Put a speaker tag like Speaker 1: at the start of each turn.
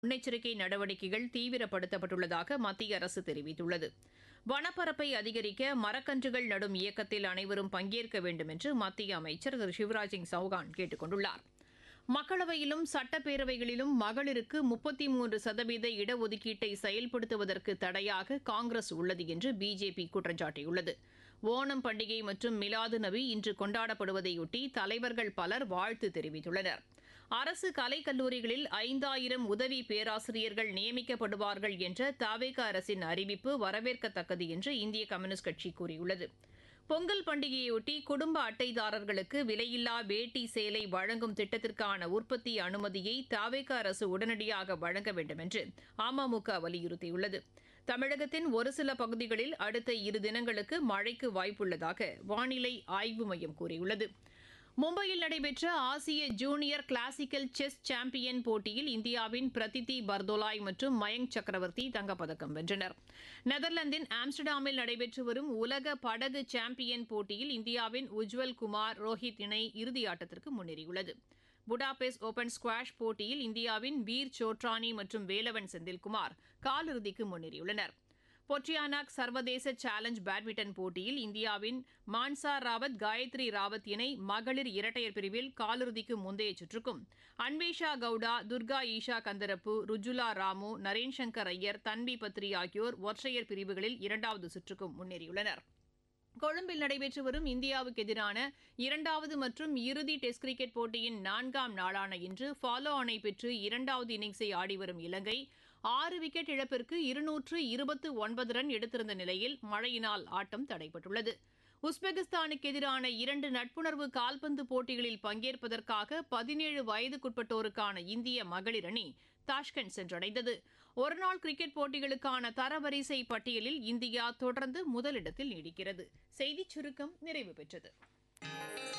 Speaker 1: முன்னெச்சரிக்கை நடவடிக்கைகள் தீவிரப்படுத்தப்பட்டுள்ளதாக மத்திய அரசு தெரிவித்துள்ளது வனப்பரப்பை அதிகரிக்க மரக்கன்றுகள் நடும் இயக்கத்தில் அனைவரும் பங்கேற்க வேண்டும் என்று மத்திய அமைச்சர் திரு சிவராஜ் சிங் சௌகான் கேட்டுக் கொண்டுள்ளார் மக்களவையிலும் சட்டப்பேரவைகளிலும் மகளிருக்கு முப்பத்தி மூன்று சதவீத இடஒதுக்கீட்டை செயல்படுத்துவதற்கு தடையாக காங்கிரஸ் உள்ளது என்று பிஜேபி குற்றம் சாட்டியுள்ளது ஓணம் பண்டிகை மற்றும் மிலாது நபி இன்று கொண்டாடப்படுவதையொட்டி தலைவர்கள் பலர் வாழ்த்து தெரிவித்துள்ளனர் அரசு கலைக்கல்லூரிகளில் ஐந்தாயிரம் உதவி பேராசிரியர்கள் நியமிக்கப்படுவார்கள் என்ற தாவேக அரசின் அறிவிப்பு வரவேற்கத்தக்கது என்று இந்திய கம்யூனிஸ்ட் கட்சி கூறியுள்ளது பொங்கல் பண்டிகையொட்டி குடும்ப அட்டைதாரர்களுக்கு விலையில்லா வேட்டி சேலை வழங்கும் திட்டத்திற்கான உற்பத்தி அனுமதியை தாவேக அரசு உடனடியாக வழங்க வேண்டும் என்று அமமுக வலியுறுத்தியுள்ளது தமிழகத்தின் ஒரு சில பகுதிகளில் அடுத்த இரு தினங்களுக்கு மழைக்கு வாய்ப்புள்ளதாக வானிலை ஆய்வு மையம் கூறியுள்ளது மும்பையில் நடைபெற்ற ஆசிய ஜூனியர் கிளாசிக்கல் செஸ் சாம்பியன் போட்டியில் இந்தியாவின் பிரதிதி பர்தோலாய் மற்றும் மயங்க் சக்கரவர்த்தி தங்கப்பதக்கம் வென்றனர் நெதர்லாந்தின் ஆம்ஸ்டர்டாமில் நடைபெற்று வரும் உலக படகு சாம்பியன் போட்டியில் இந்தியாவின் உஜ்வல் குமார் ரோஹித் இணை இறுதியாட்டத்திற்கு முன்னேறியுள்ளது புடாபெஸ்ட் ஓபன் ஸ்குவாஷ் போட்டியில் இந்தியாவின் வீர் சோட்ரானி மற்றும் வேலவன் செந்தில்குமார் காலிறுதிக்கு முன்னேறியுள்ளனர் பொட்ரியானாக் சர்வதேச சேலஞ்ச் பேட்மிண்டன் போட்டியில் இந்தியாவின் மான்சா ராவத் காயத்ரி ராவத் இணை மகளிர் இரட்டையர் பிரிவில் காலிறுதிக்கு முந்தைய சுற்றுக்கும் அன்வேஷா கவுடா துர்கா ஈஷா கந்தரப்பு ருஜுலா ராமு நரேன் சங்கர் ஐயர் தன்வி பத்ரி ஆகியோர் ஒற்றையர் பிரிவுகளில் இரண்டாவது சுற்றுக்கும் முன்னேறியுள்ளனர் கொழும்பில் நடைபெற்று வரும் இந்தியாவுக்கு எதிரான இரண்டாவது மற்றும் இறுதி டெஸ்ட் கிரிக்கெட் போட்டியின் நான்காம் நாளான இன்று ஃபாலோ ஆனை பெற்று இரண்டாவது இன்னிங்ஸை ஆடிவரும் இலங்கை ஆறு விக்கெட் இழப்பிற்கு இருநூற்று இருபத்து ஒன்பது ரன் எடுத்திருந்த நிலையில் மழையினால் ஆட்டம் தடைபட்டுள்ளது உஸ்பெகிஸ்தானுக்கு எதிரான இரண்டு நட்புணர்வு கால்பந்து போட்டிகளில் பங்கேற்பதற்காக பதினேழு வயதுக்குட்பட்டோருக்கான இந்திய மகளிர் அணி தாஷ்கண்ட் சென்றடைந்தது ஒருநாள் கிரிக்கெட் போட்டிகளுக்கான தரவரிசை பட்டியலில் இந்தியா தொடர்ந்து முதலிடத்தில் நீடிக்கிறது செய்திச் சுருக்கம் நிறைவு பெற்றது